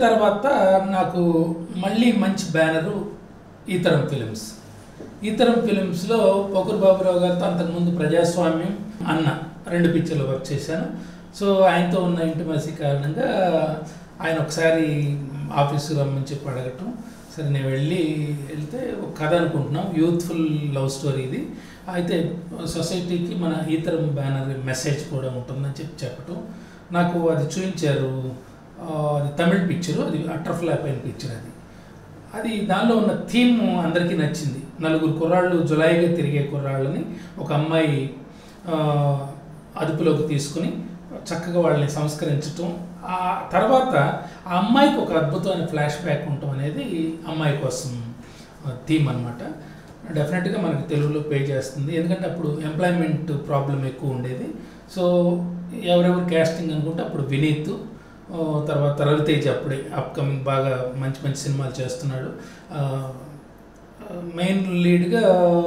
తర్వాత నాకు మళ్ళీ మంచి బ్యానరు ఈతరం ఫిలిమ్స్ ఈతరం ఫిలిమ్స్లో పొగురు బాబురావు గారితో అంతకుముందు ప్రజాస్వామ్యం అన్న రెండు పిక్చర్లు వర్క్ చేశాను సో ఆయనతో ఉన్న ఇంటిమసీ కారణంగా ఆయన ఒకసారి ఆఫీసు రమ్మని చెప్పి అడగటం సరే నేను వెళ్ళి వెళ్తే ఒక కథ అనుకుంటున్నాం యూత్ఫుల్ లవ్ స్టోరీ ఇది అయితే సొసైటీకి మన ఈతరం బ్యానర్ మెసేజ్ కూడా ఉంటుందని చెప్పి చెప్పటం నాకు అది చూపించారు ఆ, అది తమిళ్ పిక్చరు అది అటర్ ఫ్లాప్ అయిన పిక్చర్ అది అది దానిలో ఉన్న థీమ్ అందరికీ నచ్చింది నలుగురు కుర్రాళ్ళు జులాయిగా తిరిగే కుర్రాళ్ళని ఒక అమ్మాయి ఆ, అదుపులోకి తీసుకుని చక్కగా వాళ్ళని సంస్కరించటం ఆ తర్వాత ఆ అమ్మాయికి ఒక అద్భుతమైన ఫ్లాష్ బ్యాక్ ఉండటం అనేది అమ్మాయి కోసం థీమ్ అనమాట డెఫినెట్గా మనకి తెలుగులో పే చేస్తుంది ఎందుకంటే అప్పుడు ఎంప్లాయ్మెంట్ ప్రాబ్లం ఎక్కువ ఉండేది సో ఎవరెవరు క్యాస్టింగ్ అనుకుంటే అప్పుడు వినీత్ ఆ, తర్వాత రవితేజ్ అప్పుడే అప్కమింగ్ బాగా మంచి మంచి సినిమాలు చేస్తున్నాడు మెయిన్ లీడ్గా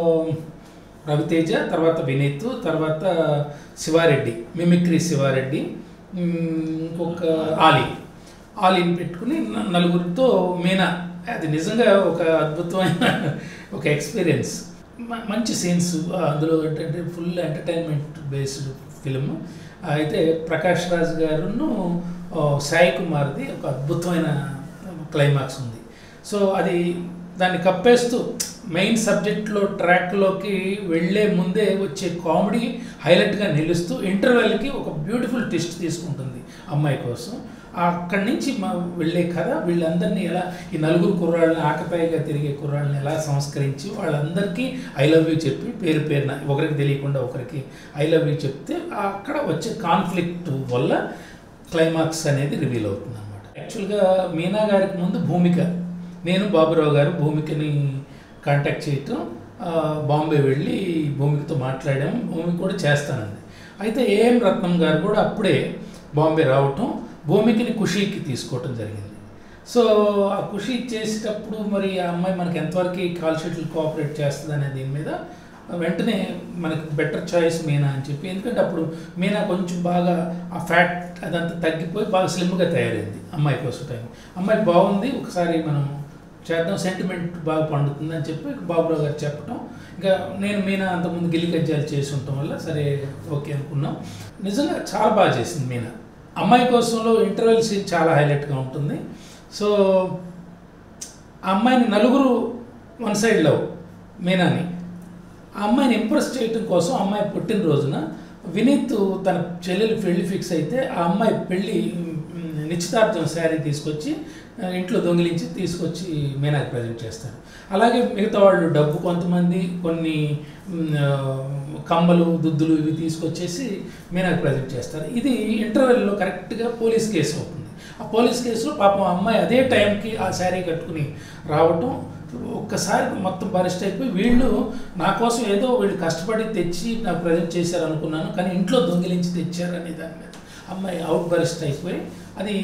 రవితేజ తర్వాత వినీత్ తర్వాత శివారెడ్డి మిమిక్రీ శివారెడ్డి మ్, ఇంకొక ఆలీ ఆలీని పెట్టుకుని న- నలుగురితో మీనా అది నిజంగా ఒక అద్భుతమైన ఒక ఎక్స్పీరియన్స్ మ- మంచి సీన్స్ అందులో ఏంటంటే ఫుల్ ఎంటర్టైన్మెంట్ బేస్డ్ ఫిలిం అయితే ప్రకాష్ రాజ్ గారును ఆ, సాయి కుమార్ది ఒక అద్భుతమైన క్లైమాక్స్ ఉంది సో అది దాన్ని కప్పేస్తూ మెయిన్ సబ్జెక్ట్లో ట్రాక్లోకి వెళ్ళే ముందే వచ్చే కామెడీ హైలైట్గా నిలుస్తూ ఇంటర్వెల్కి ఒక బ్యూటిఫుల్ ట్విస్ట్ తీసుకుంటుంది అమ్మాయి కోసం అక్కడి నుంచి మా వెళ్ళే కథ వీళ్ళందరినీ ఎలా ఈ నలుగురు కుర్రాళ్ళని ఆకతాయిగా తిరిగే కుర్రాళ్ళని ఎలా సంస్కరించి వాళ్ళందరికీ ఐ లవ్ యూ చెప్పి పేరు పేరున ఒకరికి తెలియకుండా ఒకరికి ఐ లవ్ యూ చెప్తే అక్కడ వచ్చే కాన్ఫ్లిక్ట్ వల్ల క్లైమాక్స్ అనేది రివీల్ అవుతుంది అనమాట యాక్చువల్గా మీనా గారికి ముందు భూమిక నేను బాబురావు గారు భూమికని కాంటాక్ట్ చేయటం ఆ, బాంబే వెళ్ళి భూమికతో మాట్లాడాము భూమిక కూడా చేస్తానంది అయితే ఏఎం రత్నం గారు కూడా అప్పుడే బాంబే రావటం భూమికని ఖుషీకి తీసుకోవటం జరిగింది సో ఆ ఖుషి చేసేటప్పుడు మరి ఆ అమ్మాయి మనకి ఎంతవరకు కాల్ షీట్లు కోఆపరేట్ చేస్తుంది అనే దీని మీద వెంటనే మనకి బెటర్ చాయిస్ మీనా అని చెప్పి ఎందుకంటే అప్పుడు మీనా కొంచెం బాగా ఆ ఫ్యాట్ అదంతా తగ్గిపోయి బాగా స్లిమ్గా తయారైంది అమ్మాయి కోసం టైం అమ్మాయి బాగుంది ఒకసారి మనం చేద్దాం సెంటిమెంట్ బాగా పండుతుంది అని చెప్పి బాబురావు గారు చెప్పడం ఇంకా నేను మీనా అంతకుముందు గిల్లి కజ్జాలు చేసి ఉండటం వల్ల సరే ఓకే అనుకున్నాం నిజంగా చాలా బాగా చేసింది మీనా అమ్మాయి కోసంలో ఇంటర్వెల్ సీన్ చాలా హైలైట్గా ఉంటుంది సో ఆ అమ్మాయిని నలుగురు వన్ సైడ్ లవ్ మీనాని ఆ అమ్మాయిని ఇంప్రెస్ చేయటం కోసం ఆ అమ్మాయి పుట్టినరోజున వినీత్ తన చెల్లెలు పెళ్లి ఫిక్స్ అయితే ఆ అమ్మాయి పెళ్లి మ్, నిశ్చితార్థం శారీ తీసుకొచ్చి ఆ, ఇంట్లో దొంగిలించి తీసుకొచ్చి మీనాకి ప్రజెంట్ చేస్తారు అలాగే మిగతా వాళ్ళు డబ్బు కొంతమంది కొన్ని మ్, ఆ, కమ్మలు దుద్దులు ఇవి తీసుకొచ్చేసి మీనాకి ప్రజెంట్ చేస్తారు ఇది ఇంటర్వెల్లో కరెక్ట్గా పోలీస్ కేసు అవుతుంది ఆ పోలీస్ కేసులో పాపం ఆ అమ్మాయి అదే టైంకి ఆ శారీ కట్టుకుని రావటం ఒక్కసారి మొత్తం బరెస్ట్ అయిపోయి వీళ్ళు నా కోసం ఏదో వీళ్ళు కష్టపడి తెచ్చి నాకు ప్రజెంట్ చేశారు అనుకున్నాను కానీ ఇంట్లో దొంగిలించి తెచ్చారు అనే దాని మీద అమ్మాయి అవుట్ బరెస్ట్ అయిపోయి అది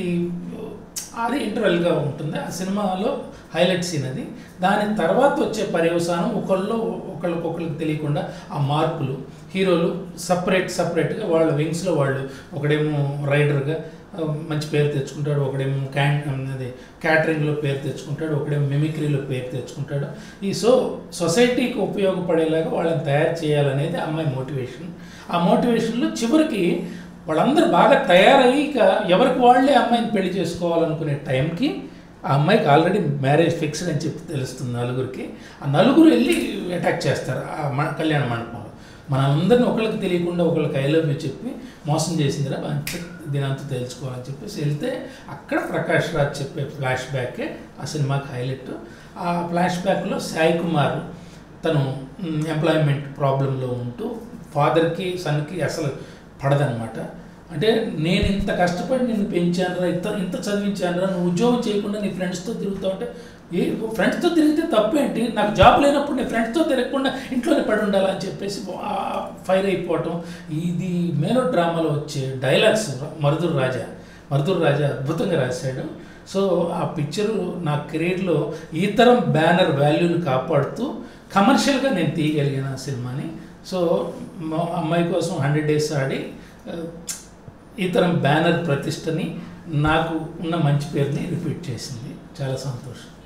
అది ఇంటర్వెల్గా ఉంటుంది ఆ సినిమాలో హైలైట్ సీన్ అది దాని తర్వాత వచ్చే పర్యవసానం ఒకళ్ళు ఒకళ్ళకొకళ్ళకి తెలియకుండా ఆ మార్పులు హీరోలు సపరేట్ సపరేట్గా వాళ్ళ వింగ్స్లో వాళ్ళు ఒకడేమో రైడర్గా ఆ, మంచి పేరు తెచ్చుకుంటాడు ఒకడేమో క్యాన్ అదే క్యాటరింగ్లో పేరు తెచ్చుకుంటాడు ఒకడేమో మిమిక్రీలో పేరు తెచ్చుకుంటాడు ఈ సో సొసైటీకి ఉపయోగపడేలాగా వాళ్ళని తయారు చేయాలనేది అమ్మాయి మోటివేషన్ ఆ మోటివేషన్లో చివరికి వాళ్ళందరూ బాగా తయారయ్యి ఇక ఎవరికి వాళ్ళే అమ్మాయిని పెళ్లి చేసుకోవాలనుకునే టైంకి ఆ అమ్మాయికి ఆల్రెడీ మ్యారేజ్ ఫిక్స్డ్ అని చెప్పి తెలుస్తుంది నలుగురికి ఆ నలుగురు వెళ్ళి అటాక్ చేస్తారు ఆ మ కళ్యాణ మండపంలో మనందరిని ఒకళ్ళకి తెలియకుండా ఒకళ్ళకి ఐ లవ్ యూ చెప్పి మోసం చేసిందిరా అంతే దీని అంతా తెలుసుకోవాలని చెప్పేసి వెళ్తే అక్కడ ప్రకాష్ రాజ్ చెప్పే ఫ్లాష్ బ్యాకే ఆ సినిమాకి హైలైట్ ఆ ఫ్లాష్ బ్యాక్లో సాయి కుమార్ తను ఎంప్లాయ్మెంట్ ప్రాబ్లంలో ఉంటూ ఫాదర్కి సన్కి అసలు పడదనమాట అంటే నేను ఇంత కష్టపడి నిన్ను పెంచానురా ఇంత ఇంత చదివించానురా నువ్వు ఉద్యోగం చేయకుండా నీ ఫ్రెండ్స్తో తిరుగుతావు అంటే ఏ ఫ్రెండ్స్తో తిరిగితే తప్పేంటి నాకు జాబ్ లేనప్పుడు నీ ఫ్రెండ్స్తో తిరగకుండా ఇంట్లోనే పడి ఉండాలని చెప్పేసి ఫైర్ అయిపోవటం ఇది మేలో డ్రామాలో వచ్చే డైలాగ్స్ మరుదురు రాజా మరుదురు రాజా అద్భుతంగా రాశాడు సో ఆ పిక్చరు నా కెరీర్లో ఈ తరం బ్యానర్ వాల్యూని కాపాడుతూ కమర్షియల్గా నేను తీయగలిగాను ఆ సినిమాని సో మా అమ్మాయి కోసం హండ్రెడ్ డేస్ ఆడి ఆ, ఈ తరం బ్యానర్ ప్రతిష్టని నాకు ఉన్న మంచి పేరుని రిపీట్ చేసింది చాలా సంతోషం